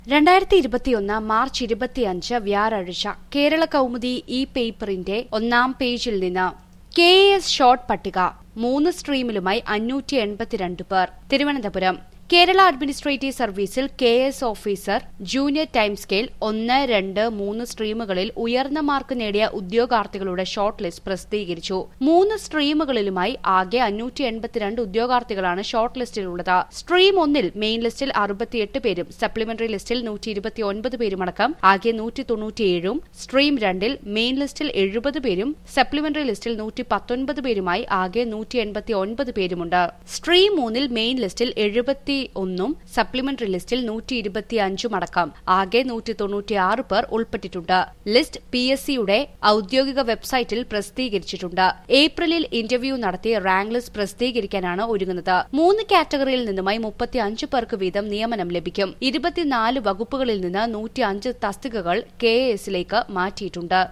രണ്ടായിരത്തി ഇരുപത്തിയൊന്ന് മാർച്ച് ഇരുപത്തിയഞ്ച് വ്യാഴാഴ്ച കേരള കൗമുദി ഇ പേപ്പറിന്റെ ഒന്നാം പേജിൽ നിന്ന് കെ എസ് ഷോർട്ട് പട്ടിക മൂന്ന് സ്ട്രീമിലുമായി അഞ്ഞൂറ്റി എൺപത്തിരണ്ട് പേർ തിരുവനന്തപുരം കേരള അഡ്മിനിസ്ട്രേറ്റീവ് സർവീസിൽ K S officer junior time scale ഒന്ന് രണ്ട് മൂന്ന് സ്ട്രീമുകളിൽ ഉയർന്ന മാർക്ക് നേടിയ ഉദ്യോഗാർത്ഥികളുടെ ഷോർട്ട് ലിസ്റ്റ് പ്രസിദ്ധീകരിച്ചു മൂന്ന് സ്ട്രീമുകളിലുമായി ആകെ അഞ്ഞൂറ്റി എൺപത്തിരണ്ട് ഉദ്യോഗാർത്ഥികളാണ് ഷോർട്ട് ലിസ്റ്റിലുള്ളത് സ്ട്രീം ഒന്നിൽ മെയിൻ ലിസ്റ്റിൽ അറുപത്തിയെട്ട് പേരും സപ്ലിമെന്ററി ലിസ്റ്റിൽ നൂറ്റി ഇരുപത്തിയൊൻപത് പേരുമടക്കം ആകെ നൂറ്റി തൊണ്ണൂറ്റിയേഴും സ്ട്രീം രണ്ടിൽ മെയിൻ ലിസ്റ്റിൽ എഴുപത് പേരും സപ്ലിമെന്ററി ലിസ്റ്റിൽ നൂറ്റി പത്തൊൻപത് പേരുമായി ആകെ നൂറ്റി എൺപത്തി ഒൻപത് പേരുമുണ്ട് സ്ട്രീം മൂന്നിൽ മെയിൻ ലിസ്റ്റിൽ എഴുപത്തി ഒന്നും സപ്ലിമെന്ററി ലിസ്റ്റിൽ നൂറ്റി ഇരുപത്തി അഞ്ചും അടക്കം ആകെ നൂറ്റി തൊണ്ണൂറ്റിയാറ് പേർ ഉൾപ്പെട്ടിട്ടുണ്ട് ലിസ്റ്റ് പി എസ് സിയുടെ ഔദ്യോഗിക വെബ്സൈറ്റിൽ പ്രസിദ്ധീകരിച്ചിട്ടുണ്ട് ഏപ്രിലിൽ ഇന്റർവ്യൂ നടത്തി റാങ്ക് ലിസ്റ്റ് പ്രസിദ്ധീകരിക്കാനാണ് ഒരുങ്ങുന്നത് മൂന്ന് കാറ്റഗറിയിൽ നിന്നുമായി മുപ്പത്തി അഞ്ച് പേർക്ക് വീതം നിയമനം ലഭിക്കും ഇരുപത്തിനാല് വകുപ്പുകളിൽ നിന്ന് നൂറ്റി അഞ്ച് തസ്തികകൾ കെ എസിലേക്ക് മാറ്റിയിട്ടുണ്ട്